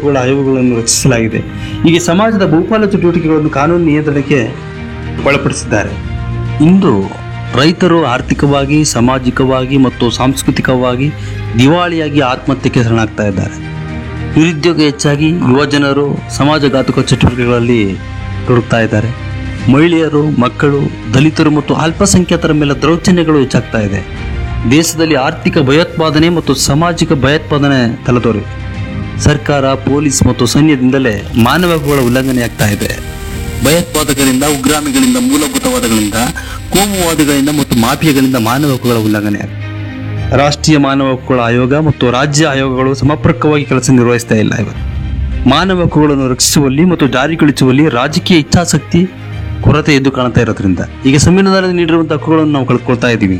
ಹಕ್ಕುಗಳ ಆಯೋಗಗಳನ್ನು ರಚಿಸಲಾಗಿದೆ ಹೀಗೆ ಸಮಾಜದ ಬಹುಪಾಲು ಚಟುವಟಿಕೆಗಳನ್ನು ಕಾನೂನು ನಿಯಂತ್ರಣಕ್ಕೆ ಒಳಪಡಿಸಿದ್ದಾರೆ ಇಂದು ರೈತರು ಆರ್ಥಿಕವಾಗಿ ಸಾಮಾಜಿಕವಾಗಿ ಮತ್ತು ಸಾಂಸ್ಕೃತಿಕವಾಗಿ ದಿವಾಳಿಯಾಗಿ ಆತ್ಮಹತ್ಯೆಗೆ ಶರಣಾಗ್ತಾ ಇದ್ದಾರೆ ನಿರುದ್ಯೋಗ ಹೆಚ್ಚಾಗಿ ಯುವ ಜನರು ಸಮಾಜಘಾತುಕ ಚಟುವಟಿಕೆಗಳಲ್ಲಿ ತೊಡಗ್ತಾ ಇದ್ದಾರೆ ಮಹಿಳೆಯರು ಮಕ್ಕಳು ದಲಿತರು ಮತ್ತು ಅಲ್ಪಸಂಖ್ಯಾತರ ಮೇಲೆ ದೌರ್ಜನ್ಯಗಳು ಹೆಚ್ಚಾಗ್ತಾ ಇದೆ ದೇಶದಲ್ಲಿ ಆರ್ಥಿಕ ಭಯೋತ್ಪಾದನೆ ಮತ್ತು ಸಾಮಾಜಿಕ ಭಯೋತ್ಪಾದನೆ ತಲೆದೋರಿವೆ ಸರ್ಕಾರ ಪೊಲೀಸ್ ಮತ್ತು ಸೈನ್ಯದಿಂದಲೇ ಮಾನವ ಹಕ್ಕುಗಳ ಉಲ್ಲಂಘನೆ ಆಗ್ತಾ ಇದೆ ಭಯೋತ್ಪಾದಕರಿಂದ ಉಗ್ರಾಮಿಗಳಿಂದ ಮೂಲಭೂತವಾದಗಳಿಂದ ಕೋಮುವಾದಿಗಳಿಂದ ಮತ್ತು ಮಾಫಿಯಾಗಳಿಂದ ಮಾನವ ಹಕ್ಕುಗಳ ಉಲ್ಲಂಘನೆ ಆಗ್ತಿದೆ ರಾಷ್ಟ್ರೀಯ ಮಾನವ ಹಕ್ಕುಗಳ ಆಯೋಗ ಮತ್ತು ರಾಜ್ಯ ಆಯೋಗಗಳು ಸಮರ್ಪಕವಾಗಿ ಕೆಲಸ ನಿರ್ವಹಿಸ್ತಾ ಇಲ್ಲ ಇವತ್ತು ಮಾನವ ಹಕ್ಕುಗಳನ್ನು ರಕ್ಷಿಸುವಲ್ಲಿ ಮತ್ತು ಜಾರಿಗೊಳಿಸುವಲ್ಲಿ ರಾಜಕೀಯ ಇಚ್ಛಾಶಕ್ತಿ ಕೊರತೆ ಎದ್ದು ಕಾಣ್ತಾ ಇರೋದ್ರಿಂದ ಈಗ ಸಂವಿಧಾನದಲ್ಲಿ ನೀಡಿರುವಂತಹ ಹಕ್ಕುಗಳನ್ನು ನಾವು ಕಳ್ಕೊಳ್ತಾ ಇದ್ದೀವಿ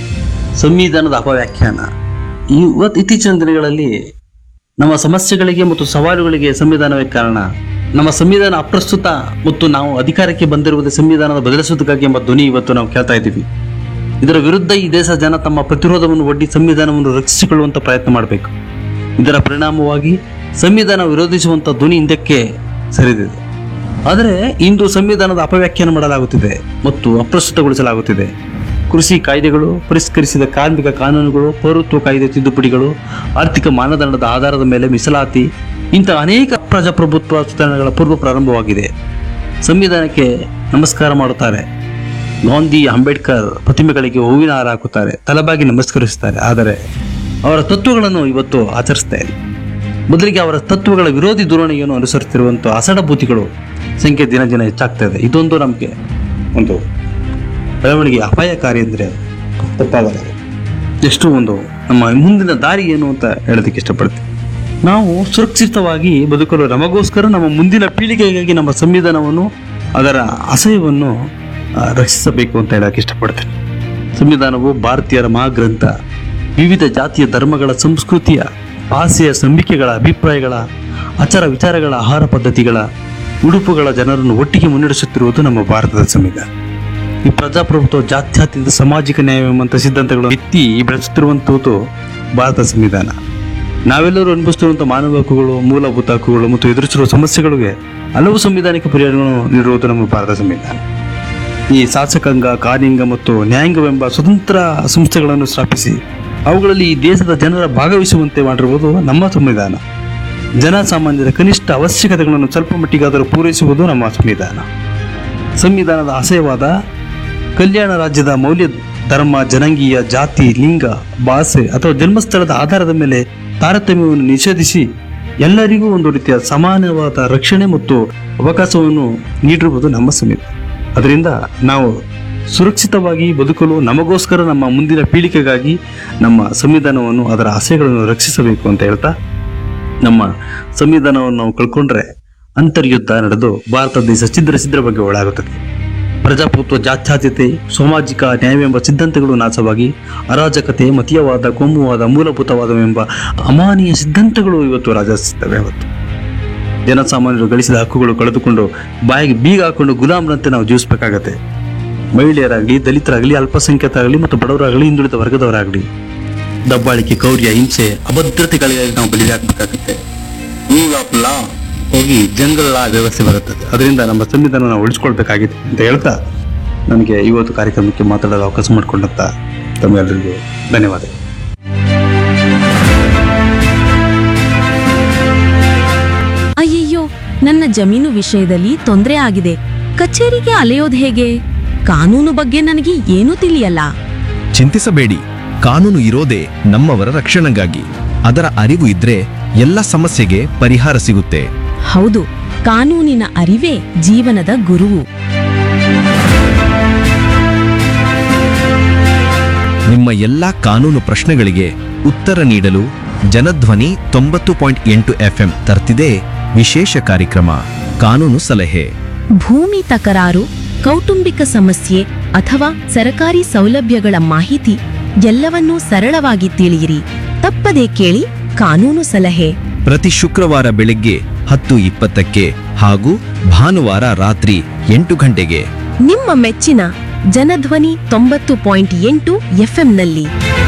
ಸಂವಿಧಾನದ ಅಪವ್ಯಾಖ್ಯಾನ ಇವತ್ತು ಇತ್ತೀಚಿನ ದಿನಗಳಲ್ಲಿ ನಮ್ಮ ಸಮಸ್ಯೆಗಳಿಗೆ ಮತ್ತು ಸವಾಲುಗಳಿಗೆ ಸಂವಿಧಾನವೇ ಕಾರಣ ನಮ್ಮ ಸಂವಿಧಾನ ಅಪ್ರಸ್ತುತ ಮತ್ತು ನಾವು ಅಧಿಕಾರಕ್ಕೆ ಬಂದಿರುವುದು ಸಂವಿಧಾನದ ಬದಲಿಸುವುದಕ್ಕಾಗಿ ಎಂಬ ಧ್ವನಿ ಇವತ್ತು ನಾವು ಕೇಳ್ತಾ ಇದ್ದೀವಿ ಇದರ ವಿರುದ್ಧ ಈ ದೇಶ ಜನ ತಮ್ಮ ಪ್ರತಿರೋಧವನ್ನು ಒಡ್ಡಿ ಸಂವಿಧಾನವನ್ನು ರಕ್ಷಿಸಿಕೊಳ್ಳುವಂತ ಪ್ರಯತ್ನ ಮಾಡಬೇಕು ಇದರ ಪರಿಣಾಮವಾಗಿ ಸಂವಿಧಾನ ವಿರೋಧಿಸುವಂತ ಧ್ವನಿ ಹಿಂದಕ್ಕೆ ಸರಿದಿದೆ ಆದರೆ ಇಂದು ಸಂವಿಧಾನದ ಅಪವ್ಯಾಖ್ಯಾನ ಮಾಡಲಾಗುತ್ತಿದೆ ಮತ್ತು ಅಪ್ರಸ್ತುತಗೊಳಿಸಲಾಗುತ್ತಿದೆ ಕೃಷಿ ಕಾಯ್ದೆಗಳು ಪರಿಷ್ಕರಿಸಿದ ಕಾರ್ಮಿಕ ಕಾನೂನುಗಳು ಪೌರತ್ವ ಕಾಯ್ದೆ ತಿದ್ದುಪಡಿಗಳು ಆರ್ಥಿಕ ಮಾನದಂಡದ ಆಧಾರದ ಮೇಲೆ ಮೀಸಲಾತಿ ಇಂತಹ ಅನೇಕ ಪ್ರಜಾಪ್ರಭುತ್ವ ಸುಧಾರಣೆಗಳ ಪೂರ್ವ ಪ್ರಾರಂಭವಾಗಿದೆ ಸಂವಿಧಾನಕ್ಕೆ ನಮಸ್ಕಾರ ಮಾಡುತ್ತಾರೆ ಗಾಂಧಿ ಅಂಬೇಡ್ಕರ್ ಪ್ರತಿಮೆಗಳಿಗೆ ಹೂವಿನ ಹಾರ ಹಾಕುತ್ತಾರೆ ತಲೆಬಾಗಿ ನಮಸ್ಕರಿಸುತ್ತಾರೆ ಆದರೆ ಅವರ ತತ್ವಗಳನ್ನು ಇವತ್ತು ಆಚರಿಸ್ತಾ ಇಲ್ಲ ಮೊದಲಿಗೆ ಅವರ ತತ್ವಗಳ ವಿರೋಧಿ ಧೋರಣೆಯನ್ನು ಅನುಸರಿಸುತ್ತಿರುವಂಥ ಅಸಡಭೂತಿಗಳು ಸಂಖ್ಯೆ ದಿನ ದಿನ ಹೆಚ್ಚಾಗ್ತಾ ಇದೆ ಇದೊಂದು ನಮಗೆ ಒಂದು ಬೆಳವಣಿಗೆ ಅಪಾಯಕಾರಿ ಅಂದರೆ ತಪ್ಪಾಗಲ್ಲ ಎಷ್ಟು ಒಂದು ನಮ್ಮ ಮುಂದಿನ ದಾರಿ ಏನು ಅಂತ ಹೇಳೋದಕ್ಕೆ ಇಷ್ಟಪಡ್ತೀನಿ ನಾವು ಸುರಕ್ಷಿತವಾಗಿ ಬದುಕಲು ನಮಗೋಸ್ಕರ ನಮ್ಮ ಮುಂದಿನ ಪೀಳಿಗೆಗಾಗಿ ನಮ್ಮ ಸಂವಿಧಾನವನ್ನು ಅದರ ಆಶಯವನ್ನು ಆ, ರಕ್ಷಿಸಬೇಕು ಅಂತ ಹೇಳಕ್ಕೆ ಇಷ್ಟಪಡ್ತೇನೆ ಸಂವಿಧಾನವು ಭಾರತೀಯರ ಮಹಾಗ್ರಂಥ ವಿವಿಧ ಜಾತಿಯ ಧರ್ಮಗಳ ಸಂಸ್ಕೃತಿಯ ಭಾಷೆಯ ನಂಬಿಕೆಗಳ ಅಭಿಪ್ರಾಯಗಳ ಆಚಾರ ವಿಚಾರಗಳ ಆಹಾರ ಪದ್ಧತಿಗಳ ಉಡುಪುಗಳ ಜನರನ್ನು ಒಟ್ಟಿಗೆ ಮುನ್ನಡೆಸುತ್ತಿರುವುದು ನಮ್ಮ ಭಾರತದ ಸಂವಿಧಾನ ಈ ಪ್ರಜಾಪ್ರಭುತ್ವ ಜಾತ್ಯತೀತ ಸಾಮಾಜಿಕ ನ್ಯಾಯ ಎಂಬಂಥ ಸಿದ್ಧಾಂತಗಳು ಎತ್ತಿ ಬೆಳೆಸುತ್ತಿರುವಂಥದ್ದು ಭಾರತ ಸಂವಿಧಾನ ನಾವೆಲ್ಲರೂ ಅನುಭವಿಸುತ್ತಿರುವಂಥ ಮಾನವ ಹಕ್ಕುಗಳು ಮೂಲಭೂತ ಹಕ್ಕುಗಳು ಮತ್ತು ಎದುರಿಸಿರುವ ಸಮಸ್ಯೆಗಳಿಗೆ ಹಲವು ಸಂವಿಧಾನಿಕ ಪರಿಹಾರಗಳನ್ನು ನೀಡಿರುವುದು ನಮ್ಮ ಭಾರತ ಸಂವಿಧಾನ ಈ ಶಾಸಕಾಂಗ ಕಾರ್ಯಾಂಗ ಮತ್ತು ನ್ಯಾಯಾಂಗವೆಂಬ ಸ್ವತಂತ್ರ ಸಂಸ್ಥೆಗಳನ್ನು ಸ್ಥಾಪಿಸಿ ಅವುಗಳಲ್ಲಿ ಈ ದೇಶದ ಜನರ ಭಾಗವಹಿಸುವಂತೆ ಮಾಡಿರುವುದು ನಮ್ಮ ಸಂವಿಧಾನ ಜನಸಾಮಾನ್ಯರ ಕನಿಷ್ಠ ಅವಶ್ಯಕತೆಗಳನ್ನು ಸ್ವಲ್ಪ ಮಟ್ಟಿಗಾದರೂ ಪೂರೈಸುವುದು ನಮ್ಮ ಸಂವಿಧಾನ ಸಂವಿಧಾನದ ಆಶಯವಾದ ಕಲ್ಯಾಣ ರಾಜ್ಯದ ಮೌಲ್ಯ ಧರ್ಮ ಜನಾಂಗೀಯ ಜಾತಿ ಲಿಂಗ ಭಾಷೆ ಅಥವಾ ಜನ್ಮಸ್ಥಳದ ಆಧಾರದ ಮೇಲೆ ತಾರತಮ್ಯವನ್ನು ನಿಷೇಧಿಸಿ ಎಲ್ಲರಿಗೂ ಒಂದು ರೀತಿಯ ಸಮಾನವಾದ ರಕ್ಷಣೆ ಮತ್ತು ಅವಕಾಶವನ್ನು ನೀಡಿರುವುದು ನಮ್ಮ ಸಂವಿಧಾನ ಅದರಿಂದ ನಾವು ಸುರಕ್ಷಿತವಾಗಿ ಬದುಕಲು ನಮಗೋಸ್ಕರ ನಮ್ಮ ಮುಂದಿನ ಪೀಳಿಗೆಗಾಗಿ ನಮ್ಮ ಸಂವಿಧಾನವನ್ನು ಅದರ ಆಶಯಗಳನ್ನು ರಕ್ಷಿಸಬೇಕು ಅಂತ ಹೇಳ್ತಾ ನಮ್ಮ ಸಂವಿಧಾನವನ್ನು ನಾವು ಕಳ್ಕೊಂಡ್ರೆ ಅಂತರ್ಯುದ್ಧ ನಡೆದು ಭಾರತ ದೇಶ ಛಿದ್ರ ಛಿದ್ರ ಬಗ್ಗೆ ಒಳಾಗುತ್ತದೆ ಪ್ರಜಾಪ್ರಭುತ್ವ ಜಾತ್ಯತೀತೆ ಸಾಮಾಜಿಕ ನ್ಯಾಯವೆಂಬ ಸಿದ್ಧಾಂತಗಳು ನಾಶವಾಗಿ ಅರಾಜಕತೆ ಮತೀಯವಾದ ಕೋಮುವಾದ ಮೂಲಭೂತವಾದವೆಂಬ ಅಮಾನೀಯ ಸಿದ್ಧಾಂತಗಳು ಇವತ್ತು ರಾಜಿಸುತ್ತವೆ ಇವತ್ತು ಜನಸಾಮಾನ್ಯರು ಗಳಿಸಿದ ಹಕ್ಕುಗಳು ಕಳೆದುಕೊಂಡು ಬಾಯಿಗೆ ಬೀಗ ಹಾಕೊಂಡು ಗುಲಾಮರಂತೆ ನಾವು ಜೀವಿಸಬೇಕಾಗತ್ತೆ ಮಹಿಳೆಯರಾಗಲಿ ದಲಿತರಾಗಲಿ ಅಲ್ಪಸಂಖ್ಯಾತರಾಗಲಿ ಮತ್ತು ಬಡವರಾಗಲಿ ಹಿಂದುಳಿದ ವರ್ಗದವರಾಗಲಿ ದಬ್ಬಾಳಿಕೆ ಕೌರ್ಯ ಹಿಂಸೆ ಅಭದ್ರತೆಗಳಿಗೆ ನಾವು ಬಲಿಯಾಗಬೇಕಾಗುತ್ತೆ ರೂಲ್ ಆಫ್ ಲಾ ಹೋಗಿ ಜಂಗಲ್ ಲಾ ವ್ಯವಸ್ಥೆ ಬರುತ್ತದೆ ಅದರಿಂದ ನಮ್ಮ ಸಂವಿಧಾನ ನಾವು ಉಳಿಸ್ಕೊಳ್ಬೇಕಾಗಿದೆ ಅಂತ ಹೇಳ್ತಾ ನನಗೆ ಇವತ್ತು ಕಾರ್ಯಕ್ರಮಕ್ಕೆ ಮಾತಾಡಲು ಅವಕಾಶ ಮಾಡಿಕೊಂಡಂತ ತಮ್ಮೆಲ್ಲರಿಗೂ ಧನ್ಯವಾದಗಳು ಅಯ್ಯಯ್ಯೋ ನನ್ನ ಜಮೀನು ವಿಷಯದಲ್ಲಿ ತೊಂದರೆ ಆಗಿದೆ ಕಚೇರಿಗೆ ಅಲೆಯೋದು ಹೇಗೆ ಕಾನೂನು ಬಗ್ಗೆ ನನಗೆ ಏನೂ ತಿಳಿಯಲ್ಲ ಚಿಂತಿಸಬೇಡಿ ಕಾನೂನು ಇರೋದೇ ನಮ್ಮವರ ರಕ್ಷಣೆಗಾಗಿ ಅದರ ಅರಿವು ಇದ್ರೆ ಎಲ್ಲ ಸಮಸ್ಯೆಗೆ ಪರಿಹಾರ ಸಿಗುತ್ತೆ ಹೌದು ಕಾನೂನಿನ ಅರಿವೇ ಜೀವನದ ಗುರುವು ನಿಮ್ಮ ಎಲ್ಲಾ ಕಾನೂನು ಪ್ರಶ್ನೆಗಳಿಗೆ ಉತ್ತರ ನೀಡಲು ಜನಧ್ವನಿ ತೊಂಬತ್ತು ಪಾಯಿಂಟ್ ಎಂಟು ಎಫ್ಎಂ ತರ್ತಿದೆ ವಿಶೇಷ ಕಾರ್ಯಕ್ರಮ ಕಾನೂನು ಸಲಹೆ ಭೂಮಿ ತಕರಾರು ಕೌಟುಂಬಿಕ ಸಮಸ್ಯೆ ಅಥವಾ ಸರಕಾರಿ ಸೌಲಭ್ಯಗಳ ಮಾಹಿತಿ ಎಲ್ಲವನ್ನೂ ಸರಳವಾಗಿ ತಿಳಿಯಿರಿ ತಪ್ಪದೇ ಕೇಳಿ ಕಾನೂನು ಸಲಹೆ ಪ್ರತಿ ಶುಕ್ರವಾರ ಬೆಳಿಗ್ಗೆ ಹತ್ತು ಇಪ್ಪತ್ತಕ್ಕೆ ಹಾಗೂ ಭಾನುವಾರ ರಾತ್ರಿ ಎಂಟು ಗಂಟೆಗೆ ನಿಮ್ಮ ಮೆಚ್ಚಿನ ಜನಧ್ವನಿ ತೊಂಬತ್ತು ಪಾಯಿಂಟ್ ಎಂಟು ಎಫ್ಎಂನಲ್ಲಿ